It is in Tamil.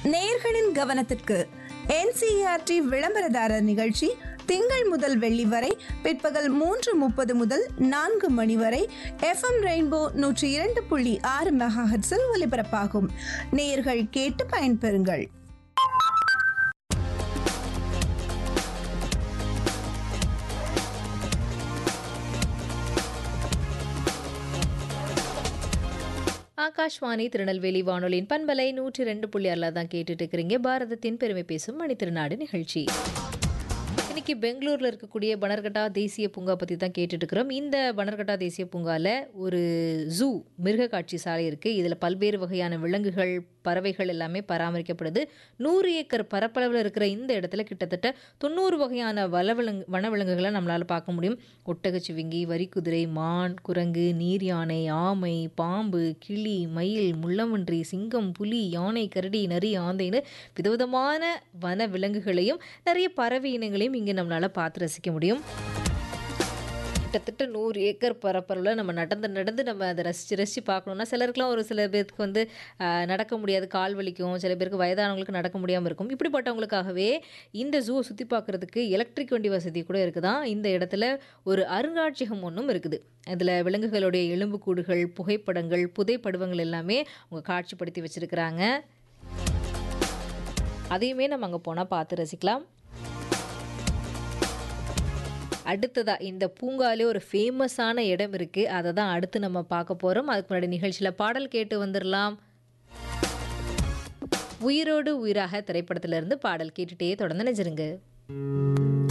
நேயர்களின் கவனத்திற்கு என்சிஆர்டி விளம்பரதாரர் நிகழ்ச்சி திங்கள் முதல் வெள்ளி வரை பிற்பகல் மூன்று முப்பது முதல் நான்கு மணி வரை எஃப்எம் ரெயின்போ நூற்றி இரண்டு புள்ளி ஆறு மெகாஹெட்ஸில் ஒலிபரப்பாகும் நேயர்கள் கேட்டு பயன்பெறுங்கள் ஆகாஷ்வாணி திருநெல்வேலி வானொலியின் பண்பலை நூற்றி ரெண்டு புள்ளி ஆறில் தான் கேட்டுட்டு இருக்கிறீங்க பாரதத்தின் பெருமை பேசும் மணித்திருநாடு நிகழ்ச்சி இன்னைக்கு பெங்களூரில் இருக்கக்கூடிய பனர்கட்டா தேசிய பூங்கா பற்றி தான் கேட்டுட்டு இருக்கிறோம் இந்த பனர்கட்டா தேசிய பூங்காவில் ஒரு ஜூ மிருக காட்சி சாலை இருக்குது இதில் பல்வேறு வகையான விலங்குகள் பறவைகள் எல்லாமே பராமரிக்கப்படுது நூறு ஏக்கர் பரப்பளவில் இருக்கிற இந்த இடத்துல கிட்டத்தட்ட தொண்ணூறு வகையான வனவிலங்கு வனவிலங்குகளை நம்மளால் பார்க்க முடியும் ஒட்டகச்சிவிங்கி வரிக்குதிரை மான் குரங்கு நீர் யானை ஆமை பாம்பு கிளி மயில் முள்ளமன்றி சிங்கம் புலி யானை கரடி நரி ஆந்தைன்னு விதவிதமான வன விலங்குகளையும் நிறைய பறவை இனங்களையும் இங்கே நம்மளால் பார்த்து ரசிக்க முடியும் கிட்டத்தட்ட நூறு ஏக்கர் பரப்பளவில் நம்ம நடந்து நடந்து நம்ம அதை ரசித்து ரசித்து பார்க்கணுன்னா சிலருக்குலாம் ஒரு சில பேருக்கு வந்து ஆஹ், நடக்க முடியாது கால் வலிக்கும் சில பேருக்கு வயதானவங்களுக்கு நடக்க முடியாமல் இருக்கும் இப்படிப்பட்டவங்களுக்காகவே இந்த ஜூவை சுற்றி பார்க்குறதுக்கு எலக்ட்ரிக் வண்டி வசதி கூட இருக்குதான் இந்த இடத்துல ஒரு அருங்காட்சியகம் ஒன்றும் இருக்குது இதில் விலங்குகளுடைய எலும்புக்கூடுகள் புகைப்படங்கள் புதைப்படங்கள் எல்லாமே அவங்க காட்சிப்படுத்தி வச்சுருக்கிறாங்க அதையுமே நம்ம அங்கே போனால் பார்த்து ரசிக்கலாம் அடுத்ததா இந்த பூங்காலே ஒரு ஃபேமஸான இடம் இருக்குது அதை தான் அடுத்து நம்ம பார்க்க போகிறோம் அதுக்கு முன்னாடி நிகழ்ச்சியில் பாடல் கேட்டு வந்துடலாம் உயிரோடு உயிராக திரைப்படத்திலிருந்து பாடல் கேட்டுட்டே தொடர்ந்து நினைச்சிருங்க